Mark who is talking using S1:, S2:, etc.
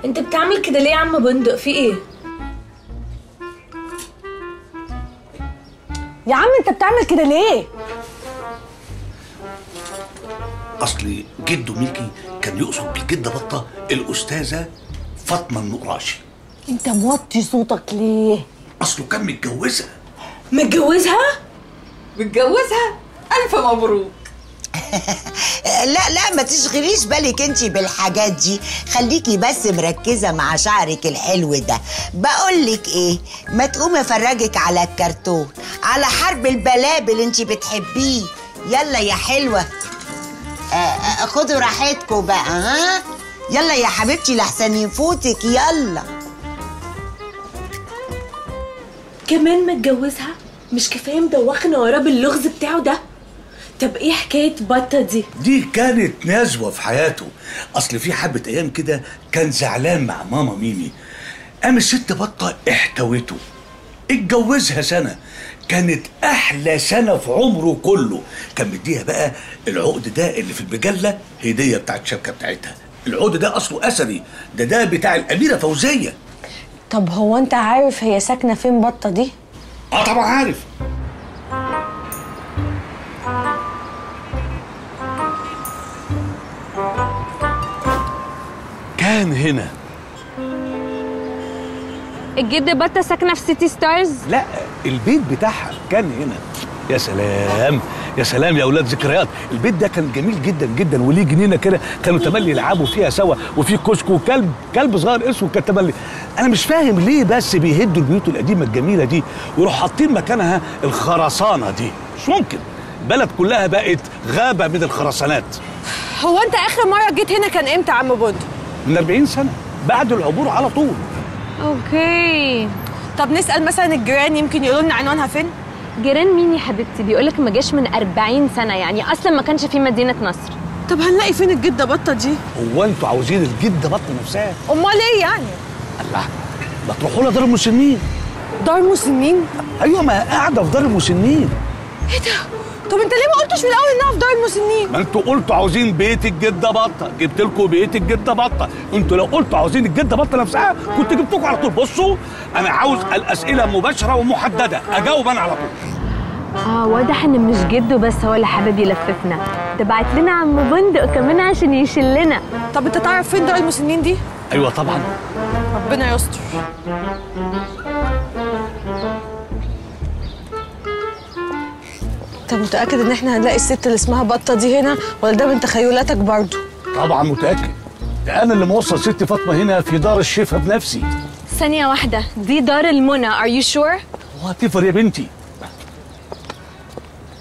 S1: انت بتعمل كده ليه يا عم بندق في ايه
S2: يا عم انت بتعمل كده ليه
S3: اصل جده ميكي كان يقصد بالجده بطه الاستاذه فاطمه النقراشي
S2: انت موطي صوتك ليه
S3: اصله كان متجوزها
S1: متجوزها
S4: متجوزها الف مبروك
S5: لا لا ما تشغليش بالك انت بالحاجات دي خليكي بس مركزة مع شعرك الحلو ده بقولك ايه ما تقومي افرجك على الكرتون على حرب البلابل انت بتحبيه يلا يا حلوة آه، آه، خدوا راحتكم بقى ها يلا يا حبيبتي لحسن يفوتك يلا
S1: كمان متجوزها مش كفايه مدوخنا وراه باللغز بتاعه ده طب ايه حكايه بطه دي
S3: دي كانت نزوه في حياته اصل في حبه ايام كده كان زعلان مع ماما ميمي قام الست بطه احتوته اتجوزها سنه كانت احلى سنه في عمره كله كان مديها بقى العقد ده اللي في المجله هديه بتاعت الشبكه بتاعتها العقد ده اصله اثري ده ده بتاع الاميره فوزيه
S2: طب هو انت عارف هي ساكنه فين بطه دي
S3: اه طبعا عارف كان هنا
S6: الجد بطه ساكنه في سيتي ستارز
S3: لا البيت بتاعها كان هنا يا سلام يا سلام يا اولاد ذكريات البيت ده كان جميل جدا جدا وليه جنينه كده كانوا تملي يلعبوا فيها سوا وفي كشك وكلب كلب صغير اسود كان تملي انا مش فاهم ليه بس بيهدوا البيوت القديمه الجميله دي ويروحوا حاطين مكانها الخرسانه دي مش ممكن البلد كلها بقت غابه من الخرسانات
S2: هو انت اخر مره جيت هنا كان امتى يا عم بندق
S3: من 40 سنه بعد العبور على طول
S6: اوكي
S2: طب نسال مثلا الجيران يمكن يقولوا لنا عنوانها فين
S6: جيران مين يا حبيبتي بيقولك ما جاش من 40 سنه يعني اصلا ما كانش في مدينه نصر
S2: طب هنلاقي فين الجده بطه دي
S3: هو انتوا عاوزين الجده بطه نفسها
S2: امال ايه يعني
S3: الله ما تروحوا لها دار المسنين
S2: دار مسنين
S3: ايوه ما هي قاعده في دار المسنين
S2: ايه ده طب انت ليه ما قلتش من الاول انها في دار المسنين
S3: ما انتوا قلتوا عاوزين بيت الجده بطه جبت لكم بيت الجده بطه انتوا لو قلتوا عاوزين الجده بطه نفسها كنت جبتكم على طول بصوا انا عاوز الاسئله مباشره ومحدده اجاوب انا على طول
S6: اه واضح ان مش جده بس هو اللي حابب يلففنا ده بعت لنا عم بندق كمان عشان يشلنا
S2: طب انت تعرف فين دار المسنين دي
S3: ايوه طبعا
S2: ربنا يستر انت متاكد ان احنا هنلاقي الست اللي اسمها بطه دي هنا ولا ده من تخيلاتك برضو
S3: طبعا متاكد ده انا اللي موصل ست فاطمه هنا في دار الشفا بنفسي
S6: ثانيه واحده دي دار المنى ار يو شور
S3: وهتفر يا بنتي